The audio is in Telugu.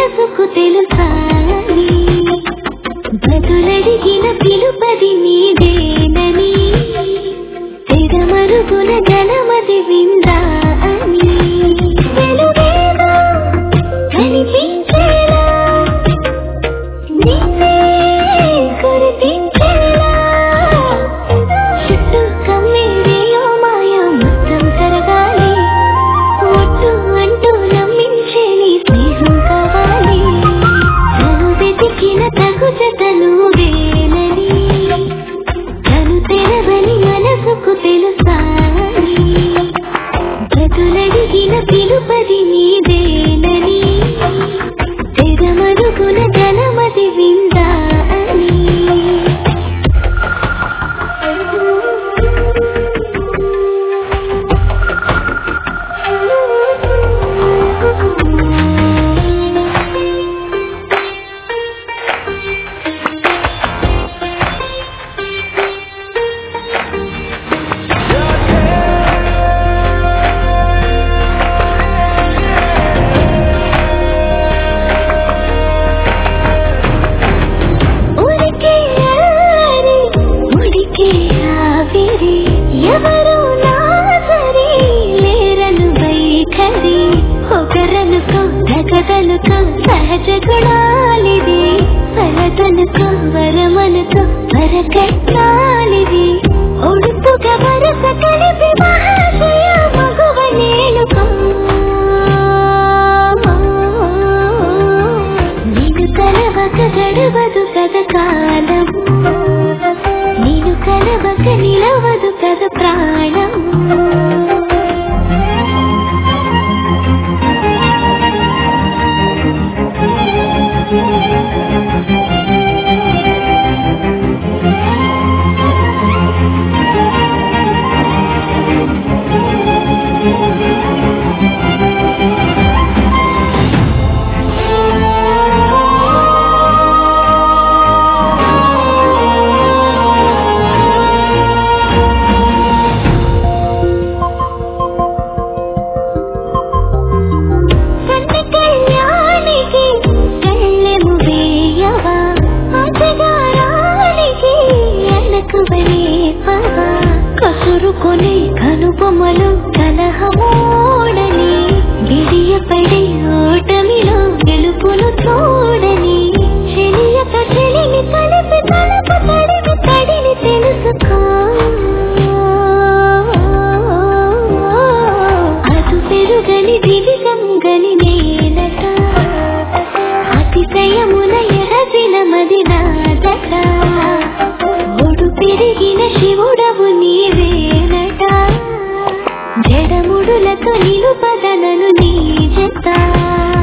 మనసుకు తెలుసాని బదులడిగిన పిలుపది నీదేనని తెగమరుగున గలమది విందా అని వెలుగేదో కనిపించేలా నిన్నే గుర్తించేలా చుట్టూ కమ్మేరియో మాయా మొత్తం కరగాలి ఒట్టు అంటూ నమ్మించే నీ స్నేహం కావాలి తను వెతికిన తగు జతను వేలని తను తెరవని మనసుకు తెలుసాని బదులడిగిన పిలుపది నీదేనని తెగమరుగున గలమది విందా అని ఉరికే ఆరి, ఉరికే ఆవిరి, ఎవరు నాసరి, లేరను వైఖరి ఒకరనుకో తగదనుకో సహజ గుణాలివి వరదనుకో వరమనుకో వరకట్టాలివి ఒడుపుగా వరస కలిపి మహాశయ మగువ నేనుకో నీను కలవక గడవదు కద కాలం నీను కలవక నిలవదు కద ప్రాణం కన్న కళ్యాణికి కళ్ళెము వేయవా అజగారానికి ఎనకు వరేపవా కసురుకొని కనుబొమ్మలు కలహమోడని విడియపడి ఓటమిలో గెలుపును చూడని చెలియక చెలిని కలిపి తలపు తడిని తడిని తెలుసుకో అదు పెరుగని దివిగంగని నేనట అతిశయమున ఎరసిన మది నాదట ఒడు పెరిగిన శివుడవు నీవేనట జడముడులతో నిలుపదనను నీ జత